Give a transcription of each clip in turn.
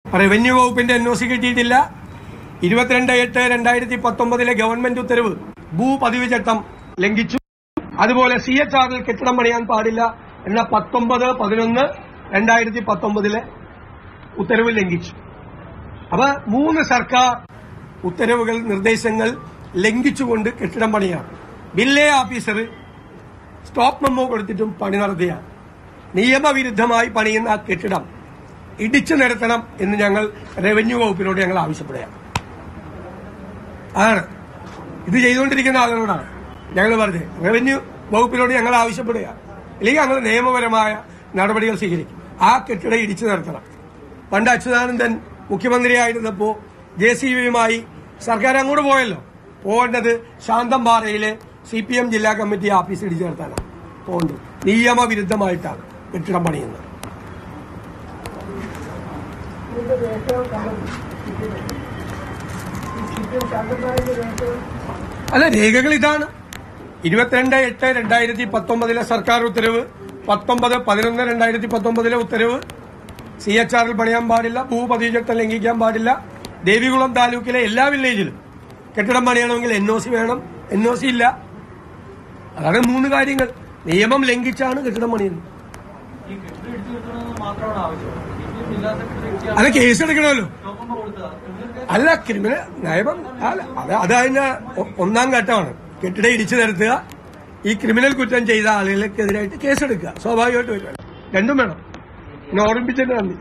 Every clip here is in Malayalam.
റവന്യൂ വകുപ്പിന്റെ എൻ ഒ സി കിട്ടിയിട്ടില്ല ഇരുപത്തിരണ്ട് എട്ട് രണ്ടായിരത്തി പത്തൊമ്പതിലെ ഗവൺമെന്റ് ഉത്തരവ് ഭൂപതിവ് ചട്ടം ലംഘിച്ചു അതുപോലെ സി എച്ച് ആറിൽ കെട്ടിടം പണിയാൻ പാടില്ല എന്ന പത്തൊമ്പത് പതിനൊന്ന് രണ്ടായിരത്തി പത്തൊമ്പതിലെ ഉത്തരവ് ലംഘിച്ചു അപ്പൊ മൂന്ന് സർക്കാർ ഉത്തരവുകൾ നിർദ്ദേശങ്ങൾ ലംഘിച്ചുകൊണ്ട് കെട്ടിടം പണിയാണ് വില്ലേ ഓഫീസർ സ്റ്റോപ്പ് മെമ്മോ കൊടുത്തിട്ടും പണി നടത്തിയാണ് നിയമവിരുദ്ധമായി പണിയുന്ന ആ കെട്ടിടം ഇടിച്ചു നിരത്തണം എന്ന് ഞങ്ങൾ റവന്യൂ വകുപ്പിനോട് ഞങ്ങൾ ആവശ്യപ്പെടുകയാണ് ആണ് ഇത് ചെയ്തുകൊണ്ടിരിക്കുന്ന ആളുകളോടാണ് ഞങ്ങൾ പറഞ്ഞത് റവന്യൂ വകുപ്പിനോട് ഞങ്ങൾ ആവശ്യപ്പെടുകയാണ് അല്ലെങ്കിൽ ഞങ്ങൾ നിയമപരമായ നടപടികൾ സ്വീകരിക്കും ആ കെട്ടിടം ഇടിച്ചു നിർത്തണം പണ്ട് അച്യുതാനന്ദൻ മുഖ്യമന്ത്രിയായിരുന്നപ്പോ ജെ സി ബിയുമായി സർക്കാർ അങ്ങോട്ട് പോയല്ലോ പോകേണ്ടത് ശാന്തംപാറയിലെ സി പി എം ജില്ലാ കമ്മിറ്റി ഓഫീസ് ഇടിച്ചു നിർത്താനാണ് പോകേണ്ടത് നിയമവിരുദ്ധമായിട്ടാണ് കെട്ടിടം പണിയുന്നത് അല്ല രേഖകൾ ഇതാണ് ഇരുപത്തിരണ്ട് എട്ട് രണ്ടായിരത്തി പത്തൊമ്പതിലെ സർക്കാർ ഉത്തരവ് പത്തൊമ്പത് പതിനൊന്ന് രണ്ടായിരത്തി പത്തൊമ്പതിലെ ഉത്തരവ് സി എച്ച് ആറിൽ പണിയാൻ പാടില്ല ഭൂപതിവ് ചട്ടം ലംഘിക്കാൻ പാടില്ല ദേവികുളം താലൂക്കിലെ എല്ലാ വില്ലേജിലും കെട്ടിടം പണിയണമെങ്കിൽ എൻ ഒ സി വേണം എൻ ഒ സി ഇല്ല അതാണ് മൂന്ന് കാര്യങ്ങൾ നിയമം ലംഘിച്ചാണ് കെട്ടിടം പണിയുന്നത് ഈ കെട്ടിടം ഇടിച്ചു നിർത്തണമെന്ന് മാത്രമാണ് ആവശ്യം ഇനിയും ഇല്ലാത്ത കെട്ടിടം അത് കേസെടുക്കണമല്ലോ സ്റ്റോപ്പ് കൊടുക്കുക നിങ്ങൾക്ക് അല്ല ക്രിമിനൽ നയമം അല്ല അത് അത് അതിന്റെ ഒ- ഒന്നാം ഘട്ടമാണ് കെട്ടിടം ഇടിച്ചു നിരത്തുക ഈ ക്രിമിനൽ കുറ്റം ചെയ്ത ആളുകൾക്കെതിരായിട്ട് കേസെടുക്കുക സ്വാഭാവികമായിട്ട് വരും രണ്ടും വേണം എന്നെ ഓർമ്മിപ്പിച്ചിട്ട് നന്ദി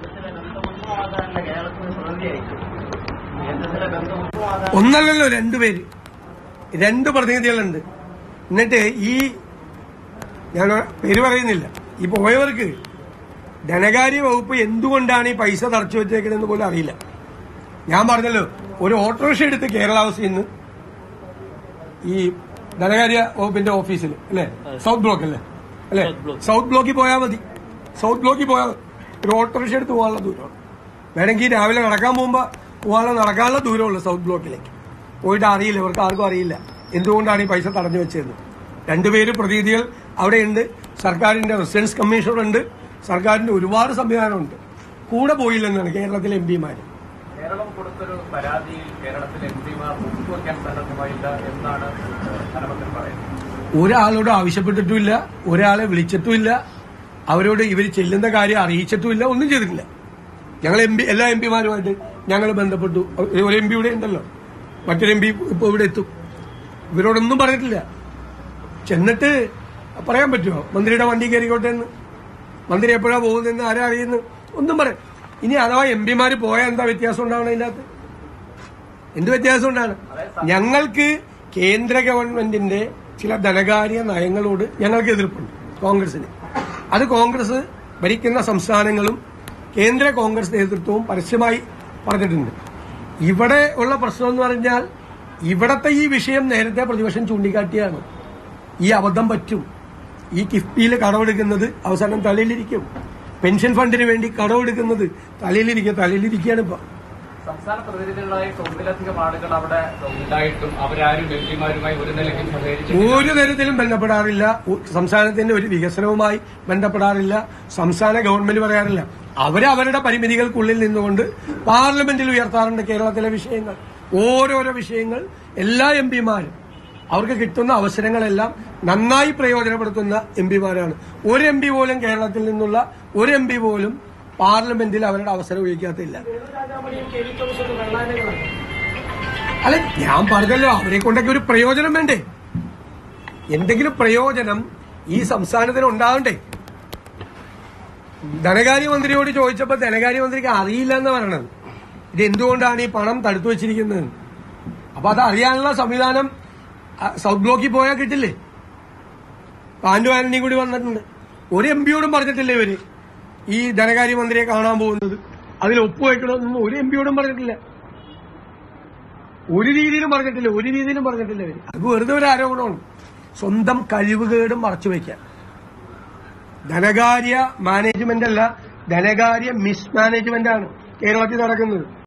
ഒന്നല്ലല്ലോ രണ്ടുപേര് രണ്ട് പ്രതിനിധികളുണ്ട് എന്നിട്ട് ഈ ഞാൻ പേര് പറയുന്നില്ല ഈ പോയവർക്ക് ധനകാര്യ വകുപ്പ് എന്തുകൊണ്ടാണ് ഈ പൈസ തറച്ചു വെച്ചേക്കണെന്ന് പോലും അറിയില്ല ഞാൻ പറഞ്ഞല്ലോ ഒരു ഓട്ടോറിക്ഷ എടുത്ത് കേരള ഹൗസിൽ നിന്ന് ഈ ധനകാര്യ വകുപ്പിന്റെ ഓഫീസിൽ അല്ലേ സൗത്ത് ബ്ലോക്ക് അല്ലേ അല്ലേ സൗത്ത് ബ്ലോക്കിൽ പോയാൽ മതി സൗത്ത് ബ്ലോക്കിൽ പോയാൽ മതി. ഒരു ഓട്ടോറിക്ഷ എടുത്ത് പോകാനുള്ള ദൂരമാണ് വേണമെങ്കിൽ രാവിലെ നടക്കാൻ പോകുമ്പോൾ പോകാനുള്ള നടക്കാനുള്ള ദൂരമുള്ളൂ സൗത്ത് ബ്ലോക്കിലേക്ക് പോയിട്ട് അറിയില്ല ഇവർക്ക് ആർക്കും അറിയില്ല എന്തുകൊണ്ടാണ് ഈ പൈസ തടഞ്ഞു വെച്ചതെന്ന് രണ്ടുപേര് പ്രതിനിധികൾ അവിടെയുണ്ട് സർക്കാരിന്റെ റെസിഡൻസ് കമ്മീഷണർ ഉണ്ട് സർക്കാരിന്റെ ഒരുപാട് സംവിധാനമുണ്ട് കൂടെ പോയില്ലെന്നാണ് കേരളത്തിലെ എം പിമാര് കേരളം കൊടുത്തൊരു പരാതിയിൽ കേരളത്തിലെ എം പിമാർ ഒപ്പുവെക്കാൻ സന്നദ്ധമായില്ല എന്നാണ് ധനമന്ത്രി പറയുന്നത് ഒരാളോട് ആവശ്യപ്പെട്ടിട്ടുമില്ല ഒരാളെ വിളിച്ചിട്ടുമില്ല അവരോട് ഇവർ ചെല്ലുന്ന കാര്യം അറിയിച്ചിട്ടുമില്ല ഒന്നും ചെയ്തിട്ടില്ല ഞങ്ങൾ എം പി എല്ലാ എം പിമാരുമായിട്ട് ഞങ്ങൾ ബന്ധപ്പെട്ടു ഒരു എം പി ഇവിടെ ഉണ്ടല്ലോ മറ്റൊരു എം പി ഇപ്പോൾ ഇവിടെ എത്തും ഇവരോടൊന്നും പറഞ്ഞിട്ടില്ല ചെന്നിട്ട് പറയാൻ പറ്റുമോ മന്ത്രിയുടെ വണ്ടി കയറിക്കോട്ടെ എന്ന് മന്ത്രി എപ്പോഴാ പോകുന്നതെന്ന് ആരാ അറിയുന്നു ഒന്നും പറയാം ഇനി അഥവാ എം പിമാര് പോയാൽ എന്താ വ്യത്യാസം ഉണ്ടാവണം അതിന്റെ അകത്ത് എന്ത് വ്യത്യാസം ഉണ്ടാണ് ഞങ്ങൾക്ക് കേന്ദ്ര ഗവൺമെന്റിന്റെ ചില ധനകാര്യ നയങ്ങളോട് ഞങ്ങൾക്ക് എതിർപ്പുണ്ട് കോൺഗ്രസിന് അത് കോൺഗ്രസ് ഭരിക്കുന്ന സംസ്ഥാനങ്ങളും കേന്ദ്ര കോൺഗ്രസ് നേതൃത്വവും പരസ്യമായി പറഞ്ഞിട്ടുണ്ട് ഇവിടെ ഉള്ള പ്രശ്നം എന്ന് പറഞ്ഞാൽ ഇവിടത്തെ ഈ വിഷയം നേരത്തെ പ്രതിപക്ഷം ചൂണ്ടിക്കാട്ടിയാണ് ഈ അബദ്ധം പറ്റും ഈ കിഫ്ബിയിൽ കടമെടുക്കുന്നത് അവസാനം തലയിലിരിക്കും പെൻഷൻ ഫണ്ടിന് വേണ്ടി കടമെടുക്കുന്നത് തലയിലിരിക്കും തലയിലിരിക്കുകയാണ് ഇപ്പൊ സംസ്ഥാന പ്രതിനിധികളായിട്ട് ഒന്നിലധികം ആളുകൾ അവിടെ ഉണ്ടായിട്ടും അവരാരും എം പിമാരുമായി ഒരു നിലയ്ക്കും സഹകരിച്ചു ഒരു തരത്തിലും ബന്ധപ്പെടാറില്ല ഒ- സംസ്ഥാനത്തിന്റെ ഒരു വികസനവുമായി ബന്ധപ്പെടാറില്ല സംസ്ഥാന ഗവൺമെന്റ് പറയാറില്ല അവര് അവരുടെ പരിമിതികൾക്കുള്ളിൽ നിന്നുകൊണ്ട് പാർലമെന്റിൽ ഉയർത്താറുണ്ട് കേരളത്തിലെ വിഷയങ്ങൾ ഓരോരോ വിഷയങ്ങൾ എല്ലാ എം പിമാരും അവർക്ക് കിട്ടുന്ന അവസരങ്ങളെല്ലാം നന്നായി പ്രയോജനപ്പെടുത്തുന്ന എം പിമാരാണ് ഒരു എം പി പോലും കേരളത്തിൽ നിന്നുള്ള ഒരു എം പി പോലും പാർലമെന്റിൽ അവരുടെ അവസരം ഉപയോഗിക്കാത്തില്ല അല്ല ഞാൻ പറഞ്ഞല്ലോ അവരെ കൊണ്ടൊക്കെ ഒരു പ്രയോജനം വേണ്ടേ എന്തെങ്കിലും പ്രയോജനം ഈ സംസ്ഥാനത്തിന് ഉണ്ടാകണ്ടേ ധനകാര്യമന്ത്രിയോട് ചോദിച്ചപ്പോൾ ധനകാര്യമന്ത്രിക്ക് അറിയില്ല എന്ന് പറയണത് ഇത് എന്തുകൊണ്ടാണ് ഈ പണം തടുത്തു വെച്ചിരിക്കുന്നത് അപ്പൊ അത് അറിയാനുള്ള സംവിധാനം ആ, സൗത്ത് ബ്ലോക്കിൽ പോയാൽ കിട്ടില്ലേ പാൻഡു ആന്റണി കൂടി വന്നിട്ടുണ്ട് ഒരു എം പിയോടും പറഞ്ഞിട്ടില്ല ഇവര് ഈ ധനകാര്യമന്ത്രിയെ കാണാൻ പോകുന്നത് അതിൽ ഒപ്പുവെക്കണമെന്നൊന്നും ഒരു എം പിയോടും പറഞ്ഞിട്ടില്ല ഒരു രീതിയിലും പറഞ്ഞിട്ടില്ല ഒരു രീതിയിലും പറഞ്ഞിട്ടില്ല ഇവര് അത് വെറുതെ ഒരു ആരോപണമാണ് സ്വന്തം കഴിവുകേടും മറച്ചു വയ്ക്കാൻ ധനകാര്യ മാനേജ്മെന്റ് അല്ല ധനകാര്യ മിസ്മാനേജ്മെന്റ് ആണ് കേരളത്തിൽ നടക്കുന്നത്